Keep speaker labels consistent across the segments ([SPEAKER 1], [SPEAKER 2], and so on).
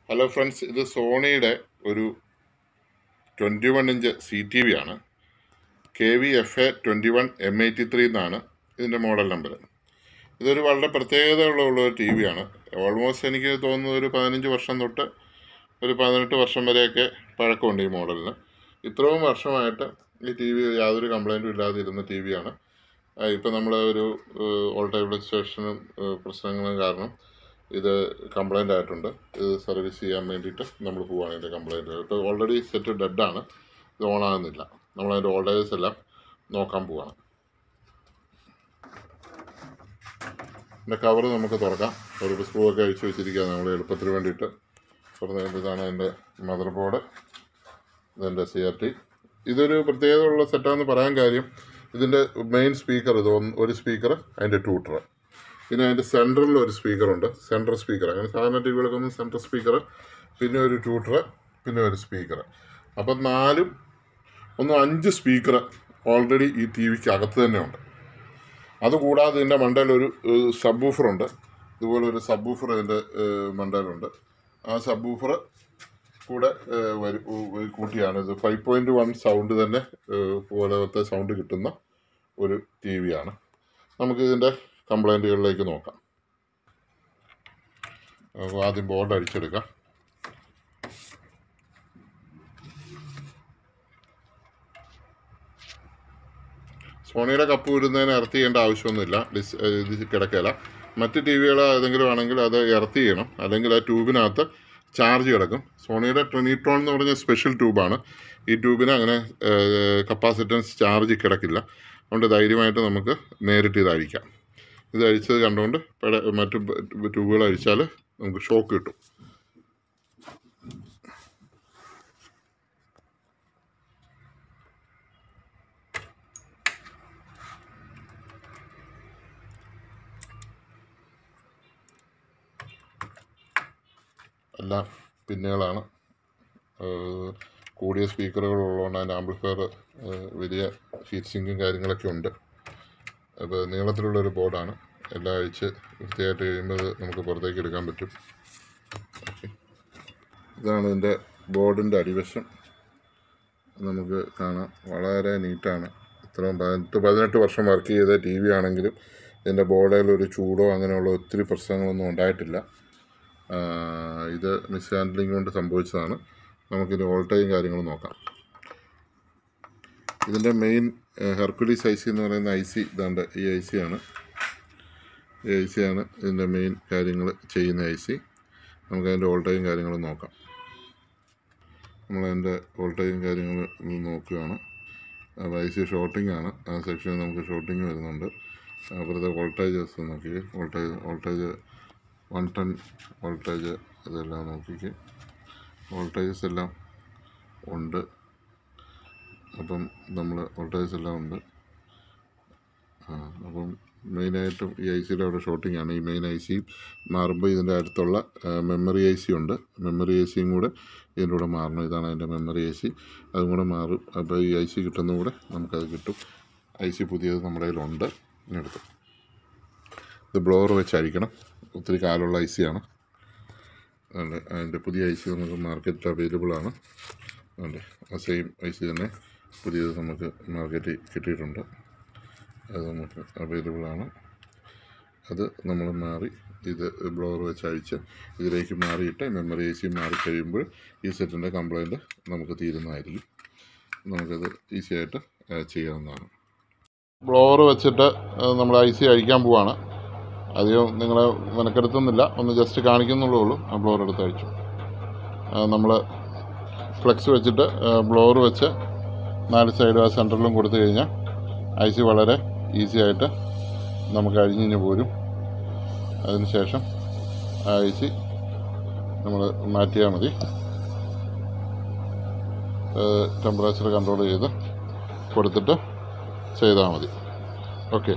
[SPEAKER 1] hello friends ഇത് സോണിയുടെ ഒരു twenty one inch C T V ആണ് K V F A twenty one M eighty three എന്നാണ് ഇതിൻ്റെ മോഡൽ നമ്പർ ഇതൊരു വളരെ പ്രത്യേകതയുള്ള ഉള്ള ഒരു ടി വി ആണ് ഓൾമോസ്റ്റ് എനിക്ക് തോന്നുന്നത് ഒരു പതിനഞ്ച് വർഷം തൊട്ട് ഒരു പതിനെട്ട് വർഷം വരെയൊക്കെ പഴക്കമുണ്ട് ഈ മോഡലിന് ഇത്രയും വർഷമായിട്ട് ഈ ടി വി യാതൊരു കംപ്ലൈൻറ്റും ഇല്ലാതെ ഇരുന്ന ടി വി ആണ് ഇപ്പം നമ്മൾ ഒരു ഓൾട്ടൈബ്ലിസ്റ്റേഷനും പ്രശ്നങ്ങളും കാരണം ഇത് കംപ്ലൈൻ്റ് ആയിട്ടുണ്ട് ഇത് സർവീസ് ചെയ്യാൻ വേണ്ടിയിട്ട് നമ്മൾ പോവുകയാണ് ഇതിൻ്റെ കംപ്ലൈൻറ്റ് ഇപ്പോൾ ഓൾറെഡി സെറ്റ് ഡെഡാണ് ഇത് ഓൺ ആകുന്നില്ല നമ്മളതിൻ്റെ ഓൾഡേഴ്സ് എല്ലാം നോക്കാൻ പോവുകയാണ് ഇതിൻ്റെ കവർ നമുക്ക് തുറക്കാം ഒരു സ്ക്രൂ ഒക്കെ അഴിച്ചു വെച്ചിരിക്കുക നമ്മൾ എളുപ്പത്തിന് വേണ്ടിയിട്ട് തുറന്ന് കഴിയുമ്പോൾ ഇതാണ് എൻ്റെ മദർ ബോർഡ് ഇതെൻ്റെ സി ആർ ടി ഇതൊരു പ്രത്യേകതയുള്ള സെറ്റാണെന്ന് പറയാൻ കാര്യം ഇതിൻ്റെ മെയിൻ സ്പീക്കർ ഇത് ഒന്ന് ഒരു സ്പീക്കർ അതിൻ്റെ ട്യൂട്ടർ പിന്നെ അതിൻ്റെ സെൻറ്ററിൽ ഒരു സ്പീക്കറുണ്ട് സെൻട്രൽ സ്പീക്കർ അങ്ങനെ സാധാരണ ടി വികൾക്കൊന്നും സെൻട്രൽ സ്പീക്കർ പിന്നെ ഒരു ട്യൂട്ടർ പിന്നെ ഒരു സ്പീക്കർ അപ്പം നാലും ഒന്ന് അഞ്ച് സ്പീക്കർ ഓൾറെഡി ഈ ടി വിക്ക് അകത്ത് തന്നെ ഉണ്ട് അതുകൂടാതെ ഇതിൻ്റെ മണ്ടയിൽ ഒരു സബ് ഉണ്ട് ഇതുപോലെ ഒരു സബ് ഊഫർ ഇതിൻ്റെ മണ്ടയിലുണ്ട് ആ സബ് ഊഫർ കൂടെ ഏഹ്, വരു ഉ- കൂട്ടിയാണ് ഇത് ഫൈവ് പോയിൻറ്റ് വൺ സൗണ്ട് തന്നെ ഏഹ്, പോലത്തെ സൗണ്ട് കിട്ടുന്ന ഒരു ടി വി ആണ് നമുക്ക് ഇതിൻ്റെ കംപ്ലൈൻറ്റുകളിലേക്ക് നോക്കാം അപ്പോൾ ആദ്യം ബോർഡ് അടിച്ചെടുക്കാം സോണിയുടെ കപ്പ് വിടുന്നതിന് എർത്ത് ചെയ്യേണ്ട ആവശ്യമൊന്നുമില്ല ഡിസ് ഏഹ് ഇത് കിടക്കില്ല മറ്റ് ടി വികൾ ഏതെങ്കിലും ആണെങ്കിൽ അത് എർത്ത് ചെയ്യണം അല്ലെങ്കിൽ ആ ട്യൂബിനകത്ത് ചാർജ് കിടക്കും സോണിയുടെ ട്വനിട്രോൺ എന്ന് പറഞ്ഞ സ്പെഷ്യൽ ട്യൂബാണ് ഈ ട്യൂബിന് അങ്ങനെ കപ്പാസിറ്റൻസ് ചാർജ് കിടക്കില്ല അതുകൊണ്ട് ധൈര്യമായിട്ട് നമുക്ക് നേരിട്ട് ഇത് അഴിക്കാം ഇത് അഴിച്ചത് കണ്ടുകൊണ്ട് പഴ മറ്റു ട്യൂബുകൾ അഴിച്ചാൽ നമുക്ക് ഷോക്ക് കിട്ടും എല്ലാം പിന്നുകളാണ് ഏഹ് കൂടിയ സ്പീക്കറുകൾ ഉള്ളതുകൊണ്ട് അതിൻ്റെ ആംപ്ലിഫയർ വലിയ ഹീറ്റ് സിങ്കും കാര്യങ്ങളൊക്കെ ഉണ്ട് അപ്പോൾ നീളത്തിലുള്ളൊരു ബോർഡാണ് എല്ലാം അഴിച്ച് വൃത്തിയായിട്ട് കഴിയുമ്പോൾ ഇത് നമുക്ക് പുറത്തേക്ക് എടുക്കാൻ പറ്റും ഓക്കെ ഇതാണ് ഇതിൻ്റെ ബോർഡിൻ്റെ അടിവശം നമുക്ക് കാണാം വളരെ നീറ്റാണ് ഇത്രയും പതിനെട്ട് പതിനെട്ട് വർഷം വർക്ക് ചെയ്ത ടി വി ആണെങ്കിലും ഇതിൻ്റെ ബോർഡിൽ ഒരു ചൂടോ അങ്ങനെയുള്ള ഒത്തിരി പ്രശ്നങ്ങളൊന്നും ഉണ്ടായിട്ടില്ല ആ, ഇത് മിസ് ഹാൻഡ്ലിംഗ് കൊണ്ട് സംഭവിച്ചതാണ് നമുക്കിത് വോൾട്ടേജും കാര്യങ്ങളും നോക്കാം ഇതിൻ്റെ മെയിൻ ഹെർക്കുലീസ് ഐ സി എന്ന് പറയുന്ന ഐ സി ഇതാണ്ട് ഈ ഐ സി ആണ് ഈ ഐ സി ആണ് ഇതിൻ്റെ മെയിൻ കാര്യങ്ങൾ ചെയ്യുന്ന ഐ സി നമുക്ക് അതിൻ്റെ വോൾട്ടേജും കാര്യങ്ങളും നോക്കാം നമ്മളതിൻ്റെ വോൾട്ടേജും കാര്യങ്ങളും ഒന്ന് നോക്കുകയാണ് അപ്പോൾ ഐ സി ഷോർട്ടിംഗ് ആണ് ആ സെക്ഷനിൽ നമുക്ക് ഷോർട്ടിംഗ് വരുന്നുണ്ട് അപ്പുറത്തെ വോൾട്ടേജസ് നോക്കി voltage voltage one ten voltage ഇതെല്ലാം നോക്കിക്ക് വോൾട്ടേജസ് എല്ലാം ഉണ്ട് അപ്പം നമ്മൾ വോൾട്ടേജസ് എല്ലാം ഉണ്ട് ആ അപ്പം മെയിനായിട്ടും ഈ ഐ സിയുടെ അവിടെ ഷോർട്ടിംഗ് ആണ് ഈ മെയിൻ ഐ സി മാറുമ്പോൾ ഇതിൻ്റെ അടുത്തുള്ള മെമ്മറി ഐ സി ഉണ്ട് മെമ്മറി ഐ സിയും കൂടെ ഇതിൻ്റെ കൂടെ മാറണം ഇതാണ് അതിൻ്റെ മെമ്മറി ഐ സി അതും കൂടെ മാറും അപ്പോൾ ഈ ഐ സി കിട്ടുന്ന കൂടെ നമുക്കത് കിട്ടും ഐ സി പുതിയത് നമ്മുടെ കയ്യിലുണ്ട് ഇങ്ങനെടുത്ത് ഇത് ബ്ലോവർ വെച്ച് അഴിക്കണം ഒത്തിരി കാലമുള്ള ഐ സി ആണ് അതുകൊണ്ട് അതിൻ്റെ പുതിയ ഐ സി നമുക്ക് മാർക്കറ്റിൽ അവൈലബിൾ ആണ് അതുകൊണ്ട് ആ സെയിം ഐ സി തന്നെ പുതിയത് നമുക്ക് മാർക്കറ്റിൽ കിട്ടിയിട്ടുണ്ട് അത് നമുക്ക് അവൈലബിൾ ആണ് അത് നമ്മൾ മാറി ഇത് ബ്ലോവർ വെച്ച് അഴിച്ച് ഇതിലേക്ക് മാറിയിട്ട് മെമ്മറി ഐ സി മാറി കഴിയുമ്പോൾ ഈ സെറ്റിൻ്റെ കംപ്ലൈൻറ്റ് നമുക്ക് തീരുന്നതായിരിക്കും നമുക്കത് ഈസി ആയിട്ട് ഏഹ്, ചെയ്യാവുന്നതാണ് ബ്ലോവർ വെച്ചിട്ട് ഏഹ്, നമ്മൾ ഐ സി അഴിക്കാൻ പോവാണ് അധികം നിങ്ങളെ മെനക്കെടുത്തുന്നില്ല ഒന്ന് ജസ്റ്റ് കാണിക്കുന്നുള്ളൂ ഉള്ളൂ ആ ബ്ലോവർ എടുത്ത് അഴിച്ചു നമ്മൾ ഫ്ലെക്സ് വെച്ചിട്ട് ബ്ലോവർ വെച്ച് നാല് സൈഡും ആ സെൻറ്ററിലും കൊടുത്തു കഴിഞ്ഞാൽ ഐ സി വളരെ ഈസി ആയിട്ട് നമുക്ക് അഴിഞ്ഞിഞ്ഞ് പോരും അതിനുശേഷം ആ ഐ സി നമ്മൾ മാറ്റിയാൽ മതി ടെമ്പറേച്ചർ കൺട്രോൾ ചെയ്ത് കൊടുത്തിട്ട് ചെയ്താൽ മതി ഓക്കെ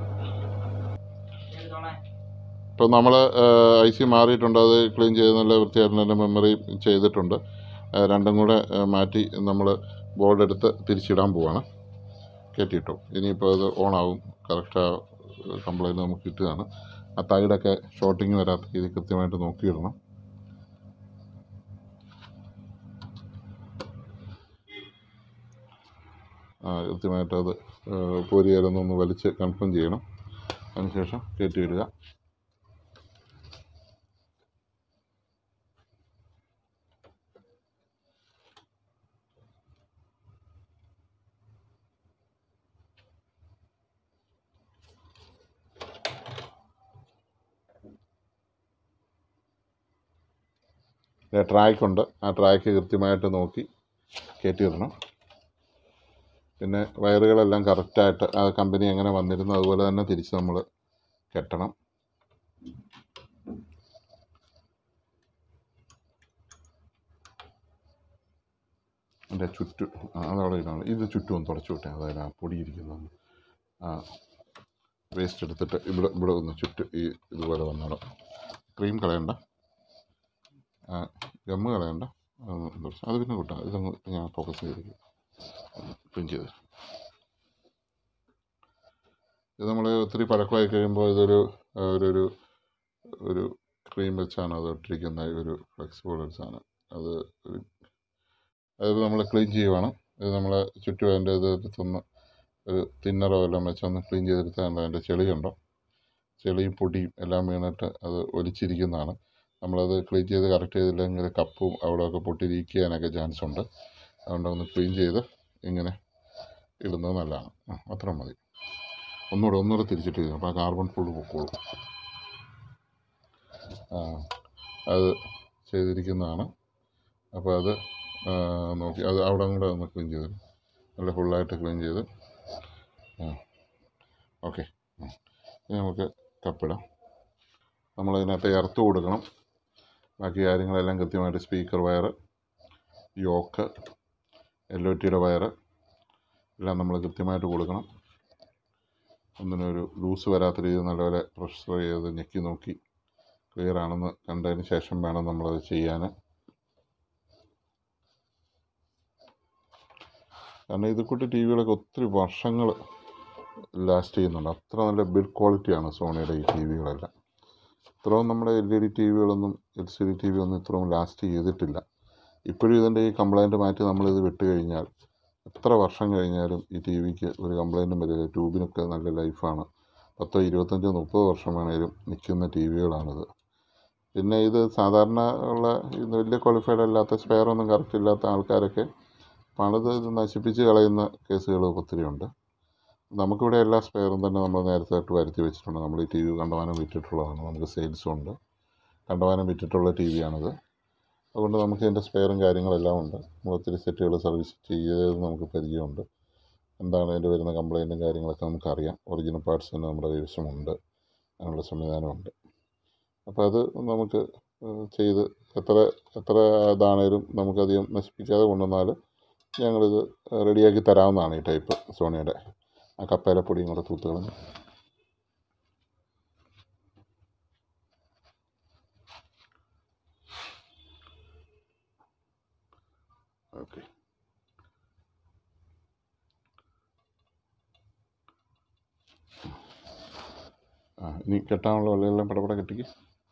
[SPEAKER 1] ഇപ്പം നമ്മൾ ഐ സി മാറിയിട്ടുണ്ട് അത് ക്ലീൻ ചെയ്ത് നല്ല വൃത്തിയായിട്ട് നല്ല മെമ്മറി ചെയ്തിട്ടുണ്ട് ആ, രണ്ടും കൂടെ ആ, മാറ്റി നമ്മൾ ബോർഡ് എടുത്ത് തിരിച്ചിടാൻ പോവാണ് കയറ്റിയിട്ടു ഇനിയിപ്പോൾ അത് ഓണാവും കറക്റ്റ് ആ കംപ്ലൈൻറ്റ് നമുക്ക് കിട്ടുകയാണ് ആ തൈഡൊക്കെ ഷോർട്ടിങ് വരാത്ത രീതിയിൽ കൃത്യമായിട്ട് നോക്കിയിടണം കൃത്യമായിട്ട് അത് പോരിയാലൊന്നൊന്ന് വലിച്ച് കൺഫേം ചെയ്യണം അതിനുശേഷം കയറ്റിയിടുക ട്രാക്കുണ്ട് ആ ട്രാക്ക് കൃത്യമായിട്ട് നോക്കി കയറ്റിയിടണം പിന്നെ വയറുകളെല്ലാം കറക്റ്റായിട്ട് ആ കമ്പനി എങ്ങനെ വന്നിരുന്നു അതുപോലെ തന്നെ തിരിച്ച് നമ്മൾ കെട്ടണം അതിൻ്റെ ചുറ്റും ആ, അതവിടെ ഇടാണ് ഇത് ചുറ്റും ഒന്ന് തുടച്ചു വിട്ടേ അതായത് ആ പൊടിയിരിക്കുന്നത് ആ വേസ്റ്റ് എടുത്തിട്ട് ഇവിടെ ഇവിടെ ഒന്ന് ചുറ്റും ഈ ഇതുപോലെ വന്നോളാം ക്രീം കളയണ്ട ആ, ഗമ്മ് കളയണ്ട അതൊന്ന് തുടച്ച് അത് പിന്നെ കൂട്ടാം ഇതങ്ങ് ഞാൻ ഫോക്കസ് ചെയ്തിരിക്കും ക്ലീൻ ചെയ്ത് ഇത് നമ്മൾ ഒത്തിരി പഴക്കമായി കഴിയുമ്പോൾ ഇതൊരു ആ, ഒരു ഒരു ഒരു ക്രീം വെച്ചാണ് അത് ഇട്ടിരിക്കുന്ന ഒരു ഫ്ലെക്സിബിൾ ഒരു സാധനം അത് ഒരു അത് നമ്മൾ ക്ലീൻ ചെയ്യുവാണ് ഇത് നമ്മൾ ചുറ്റും അതിൻ്റെ ഇത് എടുത്തൊന്ന് ഒരു തിന്നറോ എല്ലാം വെച്ചൊന്ന് ക്ലീൻ ചെയ്തെടുത്താൽ അതിൻ്റെ ചെളിയുണ്ടോ ചെളിയും പൊടിയും എല്ലാം വീണിട്ട് അത് ഒലിച്ചിരിക്കുന്നതാണ് നമ്മളത് ക്ലീൻ ചെയ്ത് കറക്റ്റ് ചെയ്തില്ലെങ്കിൽ കപ്പും അവിടെയൊക്കെ പൊട്ടിരിക്കാനൊക്കെ ചാൻസ് ഉണ്ട് അതുകൊണ്ട് ഒന്ന് ക്ലീൻ ചെയ്ത് ഇങ്ങനെ ഇടുന്നത് നല്ലതാണ് ആ അത്ര മതി ഒന്നുകൂടെ ഒന്നുകൂടെ തിരിച്ചിട്ട് ചെയ്തു അപ്പോൾ ആ കാർബൺ ഫുള്ള് പൊക്കോളും ആ അത് ചെയ്തിരിക്കുന്നതാണ് അപ്പോൾ അത് ആ, നോക്കി അത് അവിടെ കൂടെ ഒന്ന് ക്ലീൻ ചെയ്ത് നല്ല ഫുള്ളായിട്ട് ക്ലീൻ ചെയ്ത് ആ ഓക്കെ ഇനി നമുക്ക് കപ്പിടാം നമ്മളതിനകത്ത് എർത്ത് കൊടുക്കണം ബാക്കി കാര്യങ്ങളെല്ലാം കൃത്യമായിട്ട് speaker wire yoke L O ടിയുടെ വയർ എല്ലാം നമ്മൾ കൃത്യമായിട്ട് കൊടുക്കണം ഒന്നിനൊരു ലൂസ് വരാത്ത രീതിയിൽ നല്ലപോലെ പ്രഷർ ചെയ്ത് ഞെക്കി നോക്കി ക്ലിയർ ആണെന്ന് കണ്ടതിന് ശേഷം വേണം നമ്മളത് ചെയ്യാൻ കാരണം ഇത് കൂട്ടി ടി വികളൊക്കെ ഒത്തിരി വർഷങ്ങൾ ലാസ്റ്റ് ചെയ്യുന്നുണ്ട് അത്ര നല്ല ബിൽഡ് ക്വാളിറ്റിയാണ് സോണിയുടെ ഈ ടി വികളെല്ലാം ഇത്രയും നമ്മുടെ എൽ ഇ ഡി ടി വികളൊന്നും L C D T V ഒന്നും ഇത്രയും ലാസ്റ്റ് ചെയ്തിട്ടില്ല ഇപ്പോഴും ഇതിൻ്റെ ഈ കംപ്ലൈൻറ്റ് മാറ്റി നമ്മളിത് വിട്ട് കഴിഞ്ഞാൽ എത്ര വർഷം കഴിഞ്ഞാലും ഈ ടി വിക്ക് ഒരു കംപ്ലൈൻറ്റും വരില്ല ട്യൂബിനൊക്കെ നല്ല ലൈഫാണ് പത്തോ ഇരുപത്തഞ്ചോ മുപ്പത് വർഷം വേണേലും നിൽക്കുന്ന ടി വികളാണിത് പിന്നെ ഇത് സാധാരണ ഉള്ള ഇത് വലിയ ക്വാളിഫൈഡ് അല്ലാത്ത സ്പെയർ ഒന്നും കറക്റ്റ് ഇല്ലാത്ത ആൾക്കാരൊക്കെ പണിത് ഇത് നശിപ്പിച്ച് കളയുന്ന കേസുകൾ ഒത്തിരി ഉണ്ട് നമുക്കിവിടെ എല്ലാ സ്പെയറും തന്നെ നമ്മൾ നേരത്തെ തൊട്ട് വരുത്തി വെച്ചിട്ടുണ്ട് നമ്മൾ ഈ ടി വി കണ്ടമാനം വിറ്റിട്ടുള്ളതാണ് നമുക്ക് സെയിൽസും ഉണ്ട് കണ്ടമാനം വിറ്റിട്ടുള്ള ടി വിയാണിത് അതുകൊണ്ട് നമുക്ക് ഇതിൻ്റെ സ്പെയറും കാര്യങ്ങളെല്ലാം ഉണ്ട് നമ്മൾ ഒത്തിരി സെറ്റുകൾ സർവീസ് ചെയ്തത് നമുക്ക് പരിചയമുണ്ട് എന്താണ് അതിൻ്റെ വരുന്ന കംപ്ലൈൻറ്റും കാര്യങ്ങളൊക്കെ നമുക്കറിയാം ഒറിജിനൽ പാർട്സ് തന്നെ നമ്മുടെ കൈവശമുണ്ട് അതിനുള്ള സംവിധാനമുണ്ട് അപ്പോൾ അത് നമുക്ക് ഏഹ്, ചെയ്ത് എത്ര എത്ര ഇതാണേലും നമുക്കധികം നശിപ്പിക്കാതെ കൊണ്ടുവന്നാൽ ഞങ്ങളിത് റെഡിയാക്കി തരാവുന്നതാണ് ഈ ടൈപ്പ് സോണിയുടെ ആ കപ്പയിലെ പൊടിയും കൂടെ തൂത്ത് കളഞ്ഞ് ഓക്കെ ആ ഇനി കെട്ടാനുള്ള വെള്ളമെല്ലാം പടപട കെട്ടിക്ക്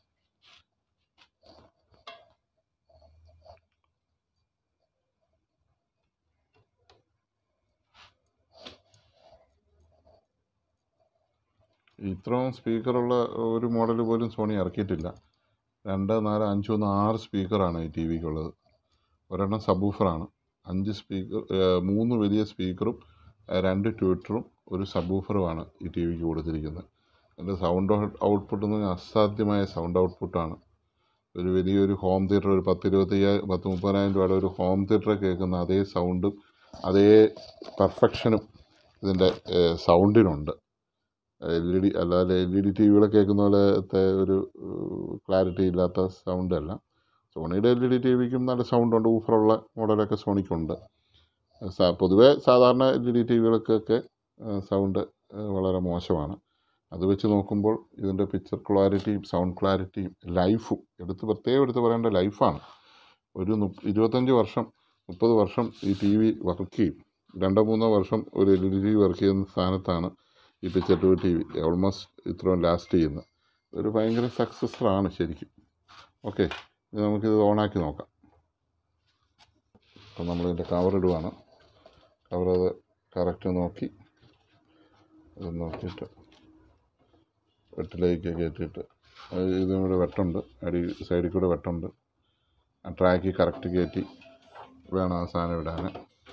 [SPEAKER 1] ഇത്രയും സ്പീക്കറുള്ള ഒരു മോഡൽ പോലും സോണി ഇറക്കിയിട്ടില്ല രണ്ട് നാല് അഞ്ച് ഒന്ന് ആറ് സ്പീക്കറാണ് ഈ ടി വിക്കുള്ളത് ഒരെണ്ണം സബൂഫറാണ് അഞ്ച് സ്പീക്കർ മൂന്ന് വലിയ സ്പീക്കറും ഏഹ്, രണ്ട് ട്വിറ്ററും ഒരു സബൂഫറുമാണ് ഈ ടി വിക്ക് കൊടുത്തിരിക്കുന്നത് അതിൻ്റെ സൗണ്ട് ഔട്ട്പുട്ട് എന്ന് പറഞ്ഞാൽ അസാധ്യമായ സൗണ്ട് ഔട്ട്പുട്ടാണ് ഒരു വലിയൊരു ഹോം തിയേറ്റർ ഒരു പത്ത് ഇരുപത്തയ്യായിരം പത്ത് മുപ്പതിനായിരം രൂപയുടെ ഒരു ഹോം തിയേറ്റർ കേൾക്കുന്ന അതേ സൗണ്ടും അതേ പെർഫെക്ഷനും ഇതിൻ്റെ സൗണ്ടിനുണ്ട് എൽ ഇ ഡി അല്ലാതെ എൽ ഇ ഡി ടി വികളെ കേൾക്കുന്ന പോലത്തെ ഒരു ക്ലാരിറ്റി ഇല്ലാത്ത സൗണ്ട് അല്ല സോണിയുടെ എൽ ഇ ഡി ടി വിക്കും നല്ല സൗണ്ടുണ്ട് ഊഫറുള്ള മോഡലൊക്കെ സോണിക്കുണ്ട് സ പൊതുവേ സാധാരണ എൽ ഇ ഡി ടി വികൾക്കൊക്കെ സൗണ്ട് വളരെ മോശമാണ് അത് വെച്ച് നോക്കുമ്പോൾ ഇതിൻ്റെ പിക്ചർ ക്ലാരിറ്റിയും സൗണ്ട് ക്ലാരിറ്റിയും ലൈഫും എടുത്ത് പ്രത്യേകം എടുത്ത് പറയേണ്ട ലൈഫാണ് ഒരു നു- ഇരുപത്തഞ്ച് വർഷം മുപ്പത് വർഷം ഈ ടി വി വർക്ക് ചെയ്യും രണ്ടോ മൂന്നോ വർഷം ഒരു L E D T V work ചെയ്യുന്ന സ്ഥാനത്താണ് ഈ picture tube T V almost ഇത്രയും ലാസ്റ്റ് ചെയ്യുന്നത് ഒരു ഭയങ്കര സക്സസ്ഫുള്ളാണ് ശരിക്കും ഓക്കെ ഇനി നമുക്കിത് ഓണാക്കി നോക്കാം അപ്പം നമ്മളിതിൻ്റെ കവർ ഇടുവാണ് കവർ അത് കറക്റ്റ് നോക്കി അത് നോക്കിയിട്ട് വെട്ടിലേക്ക് കയറ്റിയിട്ട് അത് ഇതും കൂടെ വെട്ടുണ്ട് അടി സൈഡിൽ കൂടെ വെട്ടുണ്ട് ആ ട്രാക്ക് കറക്റ്റ് കയറ്റി വേണം ആ സാധനം ഇടാൻ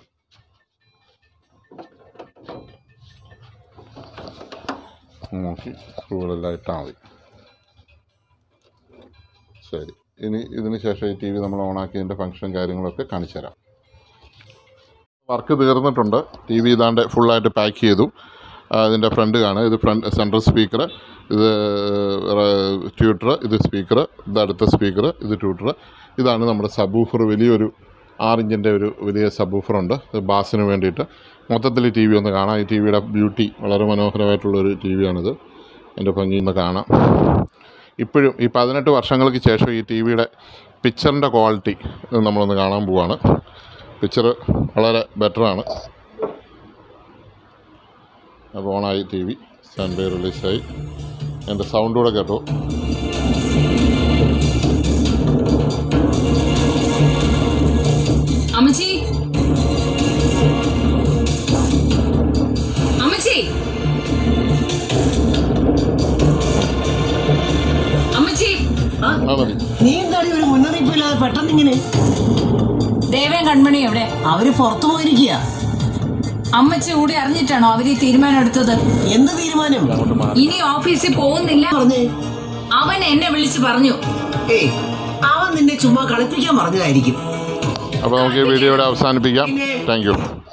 [SPEAKER 1] നോക്കി സ്ക്രൂകളെല്ലാം ഇട്ടാൽ മതി ശരി ഇനി ഇതിന് ശേഷം ഈ ടി വി നമ്മൾ ഓണാക്കിയതിൻ്റെ ഫങ്ഷൻ കാര്യങ്ങളൊക്കെ കാണിച്ചു തരാം വർക്ക് തീർന്നിട്ടുണ്ട് ടി വി ഇതാണ്ട് ഫുള്ളായിട്ട് പാക്ക് ചെയ്തു അതിൻ്റെ ഫ്രണ്ട് കാണുക ഇത് ഫ്രണ്ട് സെൻട്രൽ സ്പീക്കർ ഇത് ട്യൂട്ടർ ഇത് സ്പീക്കർ ഇത് അടുത്ത സ്പീക്കർ ഇത് ട്യൂട്ടർ ഇതാണ് നമ്മുടെ സബൂഫർ വലിയൊരു ആറിഞ്ചിൻ്റെ ഒരു വലിയ സബൂഫറുണ്ട് ബാസിന് വേണ്ടിയിട്ട് മൊത്തത്തിൽ ടി വി ഒന്ന് കാണാം ഈ ടി വിയുടെ ബ്യൂട്ടി വളരെ മനോഹരമായിട്ടുള്ളൊരു ടി വിയാണിത് എൻ്റെ ഭംഗി ഒന്ന് കാണാം ഇപ്പോഴും ഈ പതിനെട്ട് വർഷങ്ങൾക്ക് ശേഷം ഈ ടി വിയുടെ പിക്ചറിൻ്റെ ക്വാളിറ്റി നമ്മളൊന്ന് കാണാൻ പോവാണ് പിക്ചർ വളരെ ബെറ്ററാണ് അപ്പോൾ ഓണായി ടി വി സൺഡേ റിലീസായി എൻ്റെ സൗണ്ട് കൂടെ കേട്ടോ
[SPEAKER 2] അമ്മച്ചി അമ്മച്ചി അമ്മച്ചി
[SPEAKER 1] ആ മതി
[SPEAKER 3] നീ എന്താടി ഒരു മുന്നറിയിപ്പില്ലാതെ പെട്ടെന്ന് ഇങ്ങനെ
[SPEAKER 2] ദേവൻ കൺമണി എവിടെ
[SPEAKER 3] അവര് പുറത്തു പോയിരിക്കുക
[SPEAKER 2] അമ്മച്ചി കൂടി അറിഞ്ഞിട്ടാണോ അവര് ഈ തീരുമാനം എടുത്തത്
[SPEAKER 3] എന്ത് തീരുമാനം
[SPEAKER 2] ഇനി ഓഫീസിൽ പോകുന്നില്ല
[SPEAKER 3] പറഞ്ഞേ
[SPEAKER 2] അവൻ എന്നെ വിളിച്ചു പറഞ്ഞു
[SPEAKER 3] ഏയ് അവൻ നിന്നെ ചുമ്മാ കളിപ്പിക്കാൻ പറഞ്ഞതായിരിക്കും
[SPEAKER 1] അപ്പോൾ നമുക്ക് ഈ വീഡിയോയുടെ അവസാനിപ്പിക്കാം താങ്ക് യു